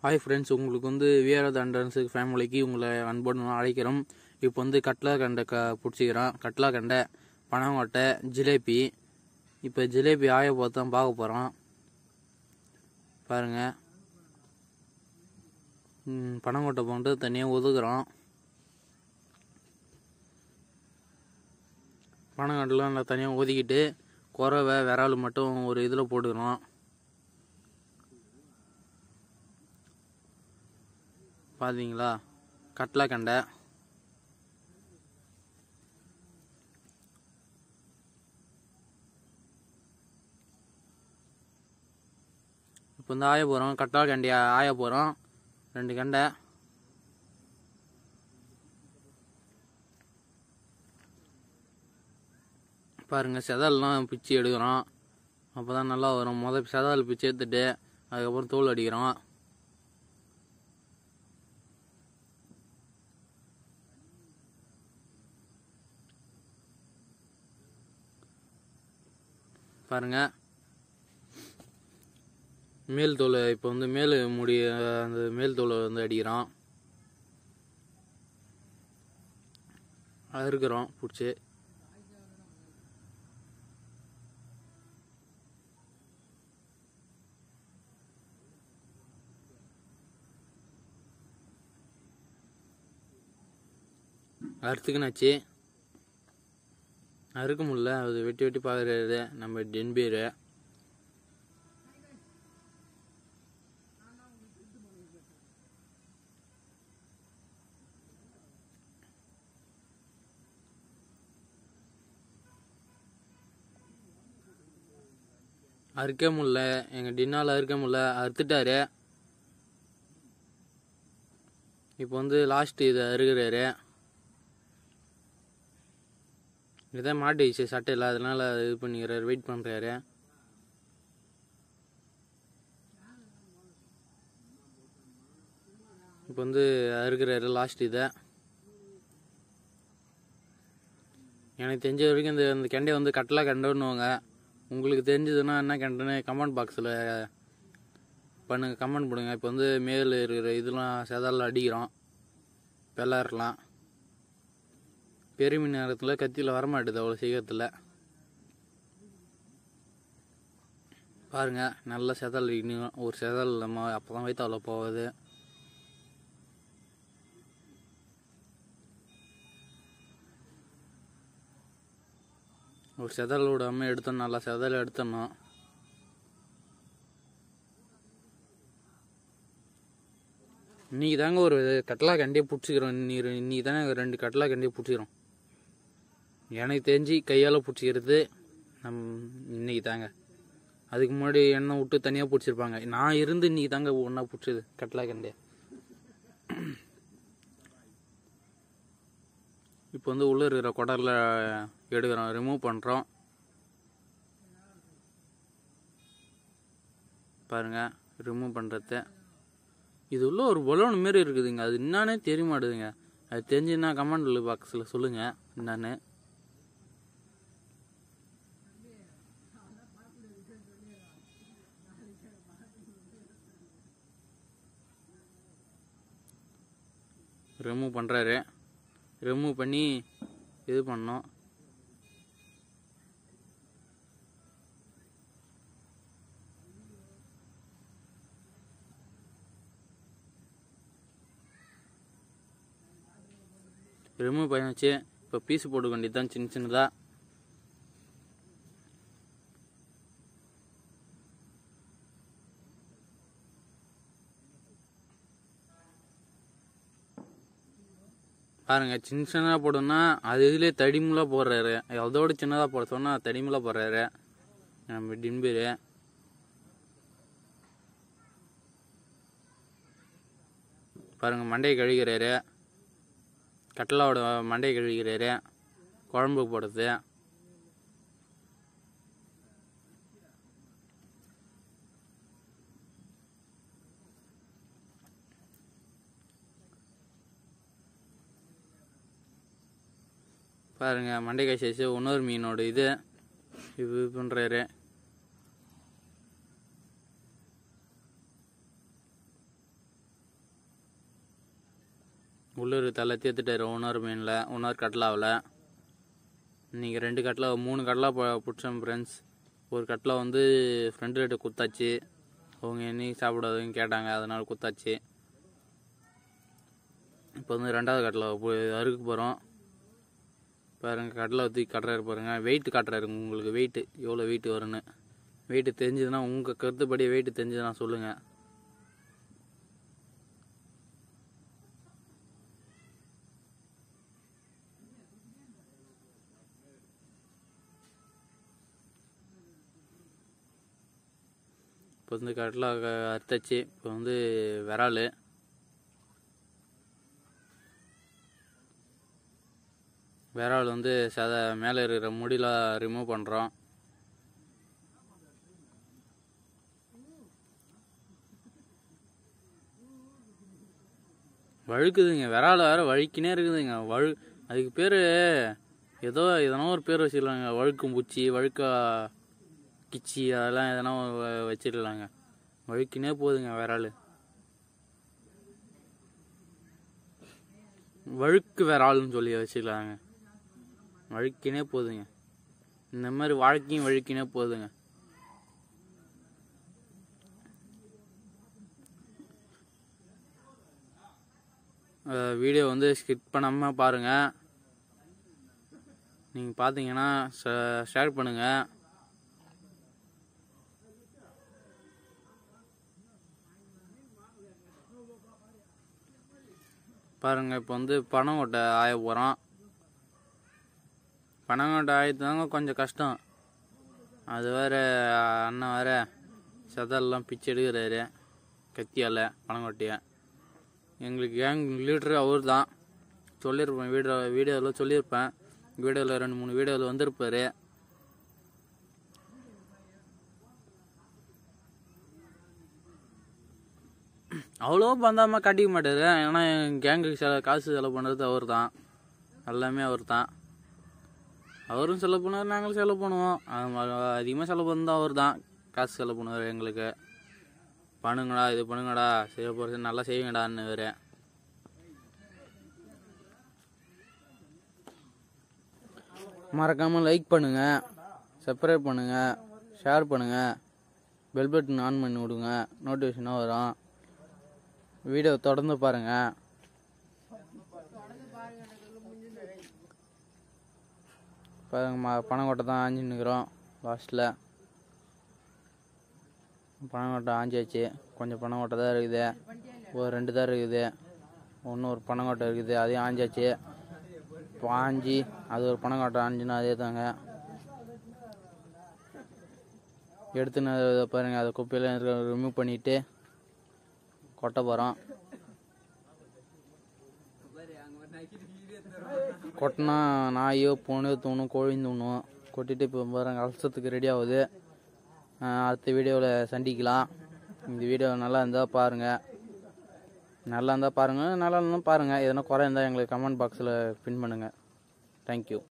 hi friends உங்களுக்கு வந்து VR தண்டன்ஸு ஃபேமிலிக்கு உங்களை அன்புடன் அழைக்கிறோம் இப்போ வந்து கட்லா கண்டை க பிடிச்சிக்கிறோம் கட்லா கண்டை பனங்கொட்டை ஜிலேபி இப்போ ஜிலேபி ஆய பார்த்து தான் பார்க்க போகிறோம் பாருங்கள் பனங்கொட்டை போட்டு தனியாக ஒதுக்குறோம் பனங்கொட்டைலாம் நல்லா தனியாக ஒதுக்கிட்டு குறவை விரால் மட்டும் ஒரு இதில் போட்டுக்கிறோம் பார்த்தீங்களா கட்லா கண்டை இப்போ வந்து ஆய போகிறோம் கட்லா கண்டி ஆய போகிறோம் ரெண்டு கண்டை பாருங்க செதல்லாம் பிச்சு எடுக்கிறோம் அப்போ தான் நல்லா வரும் முதல் செதால் பிச்சு எடுத்துட்டு அதுக்கப்புறம் தோல் அடிக்கிறோம் பாருங்க மேல் தோலை இப்போ வந்து மேல் முடி அந்த மேல் தோலை வந்து அடிக்கிறோம் அறுக்கிறோம் பிடிச்சி அறுத்துக்குனாச்சு அறுக்க முடியல அது வெட்டி வெட்டி பார்க்குறாரு நம்ம டென்பீரு அறுக்க முடியல எங்கள் டின்னால் அறுக்க முடியல அறுத்துட்டாரு இப்போ வந்து லாஸ்ட் இதை அறுக்கிறாரு இதான் மாட்டிச்சு சட்டையில் அதனால இது பண்ணிக்கிறாரு வெயிட் பண்ணுறாரு இப்போ வந்து அறுக்கிறாரு லாஸ்ட் இதை எனக்கு தெரிஞ்ச வரைக்கும் இந்த இந்த கெண்டை வந்து கட்டலா கண்டுன்னுவாங்க உங்களுக்கு தெரிஞ்சதுன்னா என்ன கெண்டைன்னு கமெண்ட் பாக்ஸில் பண்ணுங்க கமெண்ட் பண்ணுங்க இப்போ வந்து மேல் இருக்கிற இதெல்லாம் செதாலில் அடிக்கிறோம் வெள்ளாறலாம் பெரிய மீன் நேரத்தில் கத்தியில் வரமாட்டுது அவ்வளோ சீக்கிரத்தில் பாருங்க நல்ல செதல் அடிக்கணும் ஒரு செதல் நம்ம அப்போ தான் வைத்து அவ்வளோ போகுது ஒரு செதல் விடாமல் எடுத்தோம் நல்லா செதல் எடுத்துடணும் இன்னைக்கு தாங்க ஒரு கட்லா கண்டியே பிடிச்சிக்கிறோம் நீ இன்னைக்கு தானே ரெண்டு கட்லா கண்டியே பிடிச்சிக்கிறோம் எனக்கு தெரிஞ்சு கையால் பிடிச்சிக்கிறது நம் இன்னைக்கு தாங்க அதுக்கு முன்னாடி எண்ணெய் விட்டு தனியாக பிடிச்சிருப்பாங்க நான் இருந்து இன்னைக்கு தாங்க ஒன்றா பிடிச்சது கட்லா கண்டே இப்போ வந்து உள்ளே இருக்கிற குடலில் எடுக்கிறோம் ரிமூவ் பண்ணுறோம் பாருங்கள் ரிமூவ் பண்ணுறது இது உள்ள ஒரு பலூன் மாரி இருக்குதுங்க அது என்னன்னே தெரிய மாட்டுதுங்க அது தெரிஞ்சுன்னா கமெண்ட் பாக்ஸில் சொல்லுங்கள் என்னன்னு ரிமூவ் பண்ணுறாரு ரிமூவ் பண்ணி இது பண்ணோம் ரிமூவ் பண்ணியாச்சு இப்போ பீஸ் போட்டுக்க வேண்டியது தான் சின்ன சின்னதாக பாருங்க சின்ன சின்னதாக போடணும்னா அது இதுலேயே தடிமுலாக போடுறாரு அதோட சின்னதாக போட சொன்னால் தடிமுலாக போடுறாரு நம்ம டின்பீரு பாருங்க மண்டையை கழுகிறாரு கட்டலாவோட மண்டையை கழுவிக்கிறாரு குழம்பு போடுறது பாருங்க மண்டைக்காய் சைஸ் இன்னொரு மீனோட இது இது பண்ணுறாரு உள்ளூர் தலை தேத்துட்டாரு ஒன்னார் மீனில் ஒன்னார் கட்லாவில் இன்றைக்கி ரெண்டு கட்லா மூணு கட்லா பிடிச்சோம் ஃப்ரெண்ட்ஸ் ஒரு கட்லா வந்து ஃப்ரெண்டு ரேட்டு குத்தாச்சு அவங்க என்னைக்கு சாப்பிடாதுன்னு கேட்டாங்க அதனால குத்தாச்சு இப்போ வந்து ரெண்டாவது கட்டில் போய் அறுக்க போகிறோம் பாருங்க கடலை ஊற்றி கட்டுறாரு பாருங்க வெயிட் காட்டுறாரு உங்களுக்கு வெயிட் எவ்வளோ வெயிட் வரும்னு வெயிட் தெரிஞ்சதுன்னா உங்கள் கருத்துப்படி வெயிட் தெரிஞ்சதுன்னா சொல்லுங்கள் இப்போ வந்து கடலை அறுத்தாச்சு இப்போ வந்து விரால் விரால் வந்து சத மேலே இருக்கிற முடியெலாம் ரிமூவ் பண்ணுறோம் வழுக்குதுங்க விரால் வேற வழுக்கினே இருக்குதுங்க வழு அதுக்கு பேர் ஏதோ எதனா ஒரு பேர் வச்சிடலாங்க வழுக்கும் பூச்சி வழுக்கா கிச்சி அதெல்லாம் எதனா வ- வச்சிடலாங்க வழுக்கினே போகுதுங்க விரால் வழுக்கு விரால்னு சொல்லி வச்சுக்கலாங்க வழுக்கினே போகுதுங்க இந்த மாதிரி வாழ்க்கையும் வழுக்கினே போகுதுங்க வீடியோ வந்து ஸ்கிப் பண்ணாமல் பாருங்கள் நீங்கள் பார்த்தீங்கன்னா ஷேர் பண்ணுங்கள் பாருங்கள் இப்போ வந்து பணம் ஓட்ட ஆய போகிறோம் பணம் ஓட்ட ஆயத்தாங்க கொஞ்சம் கஷ்டம் அது வேற அண்ணன் வேற செதல்லாம் பிச்சு எடுக்கிறாரு கத்தியால் பனங்கொட்டையை எங்களுக்கு கேங் லீடரு அவர் தான் சொல்லியிருப்பேன் வீடியோ வீடியோவில் சொல்லியிருப்பேன் வீடியோவில் ரெண்டு மூணு வீடியோவில் வந்திருப்பாரு அவ்வளோ பந்தாமல் காட்டிக்க மாட்டாரு ஏன்னா என் கேங்குக்கு செல காசு செலவு பண்ணுறது அவர் தான் எல்லாமே அவர் தான் அவரும் செலவு பண்ணுவார் நாங்களும் செலவு பண்ணுவோம் அதிகமாக செலவு பண்ணது அவர் தான் காசு செலவு பண்ணுவார் எங்களுக்கு பண்ணுங்கடா இது பண்ணுங்கடா செய்ய போகிறது நல்லா செய்யுங்கடான்னு வேறு மறக்காமல் லைக் பண்ணுங்கள் சப்ஸ்கிரைப் பண்ணுங்கள் ஷேர் பண்ணுங்கள் பெல் பட்டன் ஆன் பண்ணி விடுங்க நோட்டிஃபிகேஷனாக வரும் வீடியோ தொடர்ந்து பாருங்கள் பாருங்க ம பனங்கொட்டை தான் ஆஞ்சி நிற்கிறோம் லாஸ்ட்டில் பனங்கொட்டை ஆஞ்சாச்சு கொஞ்சம் பனங்கொட்டை தான் இருக்குது ஒரு ரெண்டு தான் இருக்குது இன்னும் ஒரு பனங்கொட்டை இருக்குது அதையும் ஆஞ்சாச்சு இப்போ ஆஞ்சி அது ஒரு பனங்கொட்டை ஆஞ்சுன்னா அதே தாங்க எடுத்துன்னு அதை பாருங்க அதை குப்பையெல்லாம் ரிமூவ் பண்ணிட்டு கொட்ட போகிறோம் கொட்டினா நாயோ பூனையோ தூணும் கோழியும் தூணும் கொட்டிட்டு இப்போ பாருங்க அலசத்துக்கு ரெடி ஆகுது ஆஹ் அடுத்த வீடியோவில் சந்திக்கலாம் இந்த வீடியோ நல்லா இருந்தால் பாருங்கள் நல்லா இருந்தால் பாருங்கள் நல்லா இருந்தால் பாருங்கள் எதனா குறை இருந்தால் எங்களுக்கு கமெண்ட் பாக்ஸில் பின் பண்ணுங்கள் தேங்க்யூ